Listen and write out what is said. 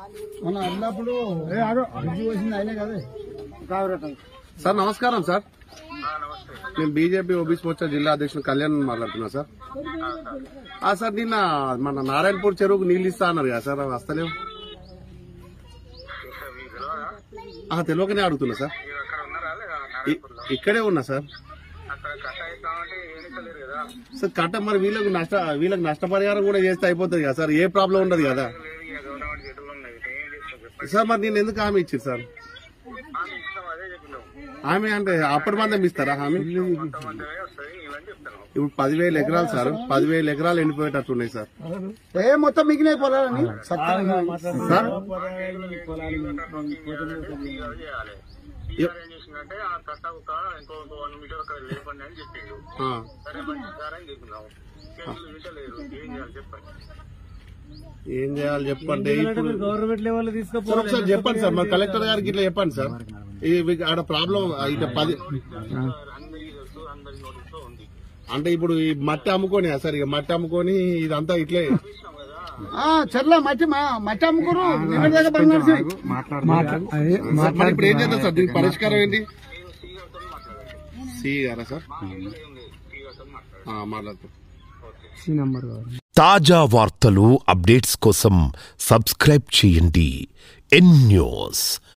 మన అన్నప్పుడు బ్రిడ్జి వచ్చింది అయినా కదా సార్ నమస్కారం సార్ నేను బీజేపీ ఓబీసీ మోర్చా జిల్లా అధ్యక్షుడు కళ్యాణ్ మాట్లాడుతున్నా సార్ ఆ సార్ నిన్న మన నారాయణపూర్ చెరువుకు నీళ్ళు ఇస్తా అన్నారు కదా సార్ అవి వస్తలేవు ఆ, తెలియకనే అడుగుతున్నా సార్ ఇ- ఇక్కడే ఉన్నా సార్ సార్ కట్ట మరి వీళ్ళకు నష్ట వీళ్ళకి నష్టపరిహారం కూడా చేస్తే అయిపోతుంది కదా సార్ ఏ ప్రాబ్లం ఉండదు కదా సార్ మరి నేను ఎందుకు హామీ ఇచ్చింది సార్ హామీ అంటే అప్పటి మందం ఇస్తారా హామీ ఇప్పుడు పదివేల ఎకరాలు సార్ పదివేల ఎకరాలు ఎండిపోయేటట్టున్నాయి సార్ ఏ మొత్తం మిగిలిన పొలాలని సత్యంగా సార్ ఎ- చేసిందంటే ఆ కట్ట ఒక ఇంకో వన్ మీటర్ అక్కడ లేపండి అని చెప్పిండు ఆ, సరే మంచి సార్ అని చెప్పినాం కేసులు వింటలేదు ఏం చేయాలి చెప్పండి ఏం చేయాలి చెప్పండి ఇప్పుడు గవర్నమెంట్ లెవెల్ తీసుకుపో సార్ ఒకసారి చెప్పండి సార్ మరి కలెక్టర్ గారికి ఇట్లా చెప్పండి సార్ ఈ ఆడ ప్రాబ్లం ఇట్లా పది అందరికీ తెలుసు అందరి నోటీస్ లో ఉంది అంటే ఇప్పుడు ఈ మట్టి అమ్ముకొని సార్ ఇక మట్టి అమ్ముకొని ఇదంతా ఇట్లే ఆ, చర్ల మట్టి మా- మట్టి అమ్ముకురు నిన్న దగ్గర బండి నడిచింది. సార్, మరి ఇప్పుడు ఏం చేద్దాం సార్ దీనికి పరిష్కారం ఏంటి సి గారా సార్ ఆ, మాట్లాడుతాం తాజా వార్తలు అప్డేట్స్ కోసం సబ్స్క్రైబ్ చేయండి ఎన్ న్యూస్